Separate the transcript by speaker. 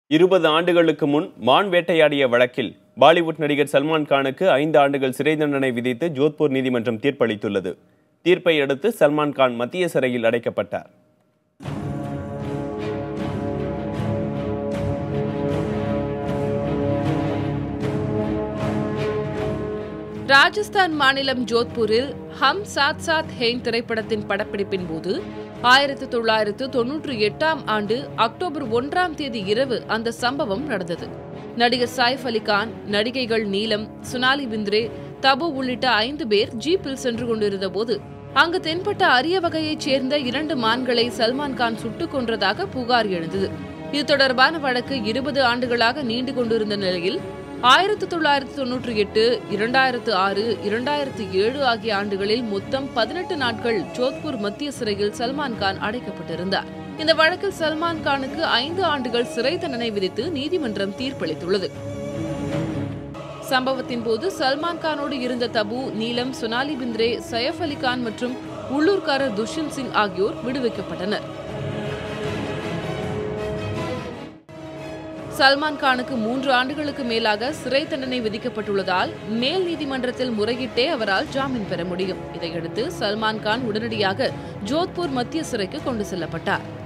Speaker 1: இருபது ஆண்டுகளுக்கு முன் மான் வேட்டையாடிய வழக்கில் பாலிவுட் நடிகர் சல்மான் கானுக்கு ஐந்து ஆண்டுகள் சிறை தண்டனை விதித்து ஜோத்பூர் நீதிமன்றம் தீர்ப்பளித்துள்ளது தீர்ப்பை அடுத்து சல்மான் கான் மத்திய சிறையில் அடைக்கப்பட்டார்
Speaker 2: ராஜஸ்தான் மாநிலம் ஜோத்பூரில் ஹம் சாத் சாத் ஹெயின் திரைப்படத்தின் படப்பிடிப்பின் போது ஆயிரத்து தொள்ளாயிரத்து தொன்னூற்றி எட்டாம் ஆண்டு அக்டோபர் ஒன்றாம் தேதி இரவு அந்த சம்பவம் நடந்தது நடிகர் சாய்ஃப் அலி கான் நடிகைகள் நீலம் சுனாலி பிந்த்ரே தபு உள்ளிட்ட ஐந்து பேர் ஜீப்பில் சென்று கொண்டிருந்த போது அங்கு தென்பட்ட அரிய வகையைச் சேர்ந்த இரண்டு மான்களை சல்மான் கான் சுட்டுக் கொன்றதாக புகார் எழுந்தது இது தொடர்பான வழக்கு இருபது ஆண்டுகளாக நீண்டு கொண்டிருந்த நிலையில் ஆயிரத்து தொள்ளாயிரத்து தொன்னூற்றி எட்டு இரண்டாயிரத்து ஆறு இரண்டாயிரத்து ஏழு ஆகிய ஆண்டுகளில் மொத்தம் பதினெட்டு நாட்கள் ஜோத்பூர் மத்திய சிறையில் சல்மான் கான் அடைக்கப்பட்டிருந்தார் இந்த வழக்கில் சல்மான் கானுக்கு ஐந்து ஆண்டுகள் சிறை தண்டனை விதித்து நீதிமன்றம் தீர்ப்பளித்துள்ளது சம்பவத்தின் போது சல்மான் கானோடு இருந்த தபு நீலம் சொனாலி பிந்த்ரே சயஃப் அலி கான் மற்றும் உள்ளூர்காரர் துஷ்யந்த் சிங் ஆகியோர் விடுவிக்கப்பட்டனர் சல்மான் கானுக்கு மூன்று ஆண்டுகளுக்கு மேலாக சிறை தண்டனை விதிக்கப்பட்டுள்ளதால் மேல் நீதிமன்றத்தில் முறையிட்டே அவரால் ஜாமீன் பெற முடியும் இதையடுத்து சல்மான் கான் உடனடியாக ஜோத்பூர் மத்திய சிறைக்கு கொண்டு செல்லப்பட்டார்